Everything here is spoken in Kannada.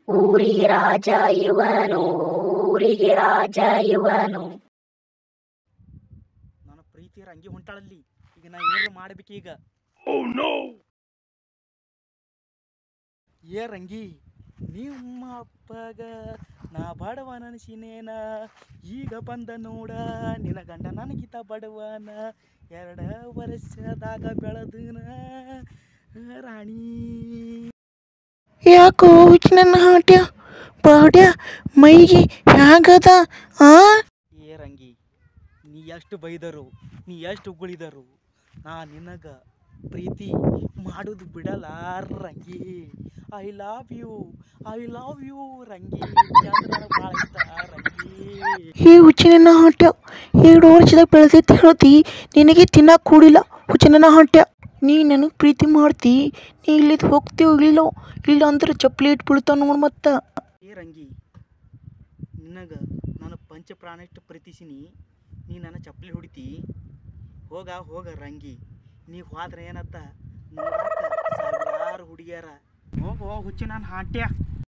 ಊರಿಗೆ ರಾಜ ಇವನು ಊರಿಗೆ ರಾಜ ಇವನು ನನ್ನ ಪ್ರೀತಿಯರ ಹಂಗೆ ಹೊಂಟಾಳಲ್ಲಿ ಈಗ ನಾ ಏನು ಮಾಡ್ಬೇಕೀಗ ಏ ರಂಗಿ ನಿಮ್ಮ ಅಪ್ಪಗ ನಾ ಬಡವ ನನಸಿನೇನ ಈಗ ಬಂದ ನೋಡ ನಿನ್ನ ಗಂಡ ನನಗಿತ ಬಡವನ ಎರಡ ವರ್ಷದಾಗ ಬೆಳೆದನ ರಾಣಿ ಯಾಕೋ ಹುಚ್ಚ ನನ್ನ ಹಾಟ್ಯ ಬಾಡ್ಯ ಮೈಗೆ ಹ್ಯಾಗದ ಆ ಏ ರಂಗಿ ನೀ ಎಷ್ಟು ಬೈದರು ನೀ ಎಷ್ಟು ಉಗುಳಿದರು ನಾ ನಿನಗ ಪ್ರೀತಿ ಮಾಡೋದು ಬಿಡಲ್ಲ Rangi I love you I love you Rangi ನೀ ಅಂದ್ರೆ ನನಗ್ ಭಾಳ ಇಷ್ಟ ರಂಗಿ ಈ ಹುಚ್ಚ ನನ್ನ ಹಾಟ್ಯ ಎರಡು ವರ್ಷದಾಗ ಬೆಳೆದೈತಿ ಹೇಳ್ತಿ ನಿನಗೆ ತಿನ್ನಕ್ಕೆ ಕೂಡಿಲ್ಲ ಹುಚ್ಚ ನನ್ನ ಹಾಟ್ಯ ನೀ ನನಗೆ ಪ್ರೀತಿ ಮಾಡ್ತಿ ನೀ ಇಲ್ಲಿದ್ ಹೋಗ್ತೀವೋ ಇಲ್ಲೋ ಇಲ್ಲ ಅಂದ್ರೆ ಚಪ್ಪಲಿ ಇಟ್ಟು ಬೀಳ್ತಾವ ನೋಡು ಮತ್ತೆ ಏ ರಂಗಿ ನಿನಗ ನಾನು ಪಂಚ ಪ್ರಾಣಿಷ್ಟು ಪ್ರೀತಿಸಿನಿ ನೀ ನನ್ನ ಚಪ್ಪಲಿ ಹೊಡಿತಿ ಹೋಗ ಹೋಗ ರಂಗಿ ನೀ ಹೋದ್ರೆ ಏನತ್ತ ನೋಡಾಕ ಸಾವಿರಾರು ಹುಡುಗಿಯರ ಹೋಗೋ ಹುಚ್ಚು ನಾನು ಹಾಂಟ್ಯ